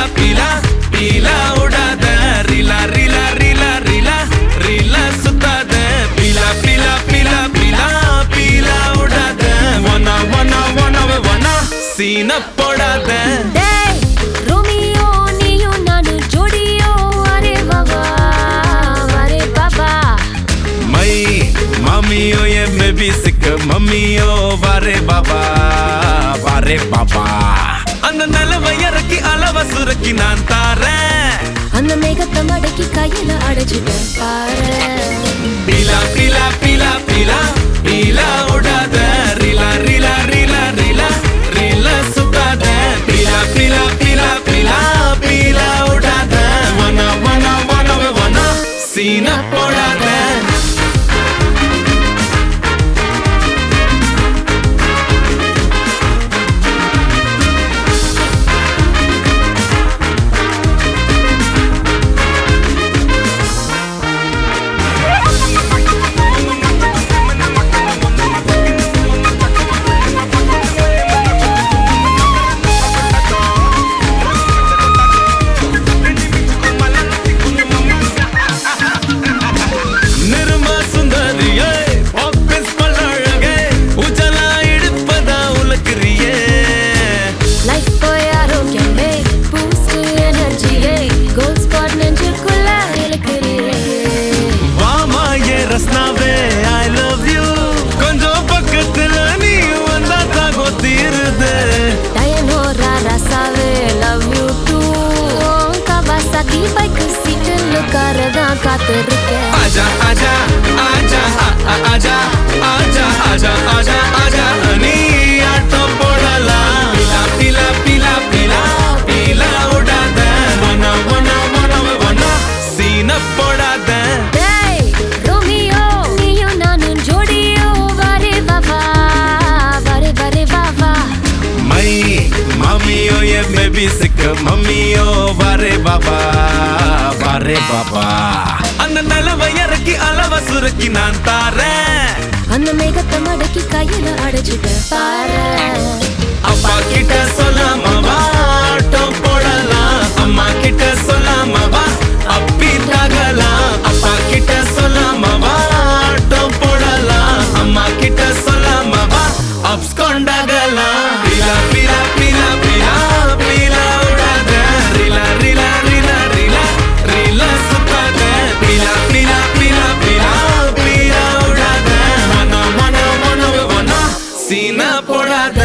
பீலா பீலா விடாத ரீலா ரீலா ரீலா ரீலா ரீலா சுத்தாத பீலா பீலா பீலா பீலா பீலா விடாத ஒன்னா ஒன்னா ஒன்னாவே ஒன்னா சீன போடாத டேய் ரோமியோ நீயும் நானு ஜோடியோ அரே வாவா அரே பாபா மை மாமியோ ஏ மேபி சிக்க மம்மியோ வாரே பாபா வாரே பாபா அந்த நிலவை இறக்கி அளவ சுருக்கி நான் தாரேன் அந்த மேகத்தை மடக்கி கையில அடைச்சிட்டேன் பாரு பீலா பீலா பீலா பீலா பீலா விடாத ரீலா ரீலா ரீலா ரீலா ரீலா சுத்தாத பீலா பீலா பீலா பீலா பீலா விடாத வனா வனா வனவே வனா சீன போடாத நிர்மா சுந்தரியே ஆபீஸ் பல்லழகே உஜலா இடுப்பதா உலக்கிறியே லைஃப் போய் ஆரோக்கியமே பூஸ்ட் எனர்ஜியே கோல்ட் ஸ்பாட் நெஞ்சுக்குள்ள இழுக்கிறியே வாமா ஏ ரஸ்னாவே ஐ லவ் யூ கொஞ்சம் பக்கத்துல நீ வந்தா தாகோ தீருது டயனோரா ரசாவே love you too Kawasaki bike சீட்டில் உட்காரதான் காத்திருக்கேன் आजा आजा आजा आ- आ- आजा आजा आजा आजा आजा हनी आटो போடலா பீலா பீலா பீலா பீலா பீலா விடாத வனா வனா வனா வனா சீன போடாத டேய் ரோமியோ நீயும் நானும் ஜோடியோ வரே வாவா வரே வரே வாவா மை மாமியோ ஏ பேபி சிக்க மம்மியோ வாரே பாபா வாரே பாபா அந்த நிலவை இறக்கி அளவ சுருக்கி நான் தாரேன் அந்த மேகத்தை மடக்கி கையில அடைச்சிட்டேன் பாரு அப்பா கிட்ட சொல்லாமவா ஆட்டோ போடலாம் அம்மா கிட்ட சொல்லாமவா அப்பி தகலாம் அப்பா கிட்ட சொல்லாமவா ஆட்டோ போடலாம் அம்மா கிட்ட சொல்லாமவா அப்ஸ் கொண்டாகலாம் பீலா பீலா பீலா பீலா பீலா விடாத ரீலா ரீலா ரீலா ரீலா ரீலா சுத்தாத பீலா பீலா பீலா பீலா பீலா விடாத மன மன மன மன சீனா போடாத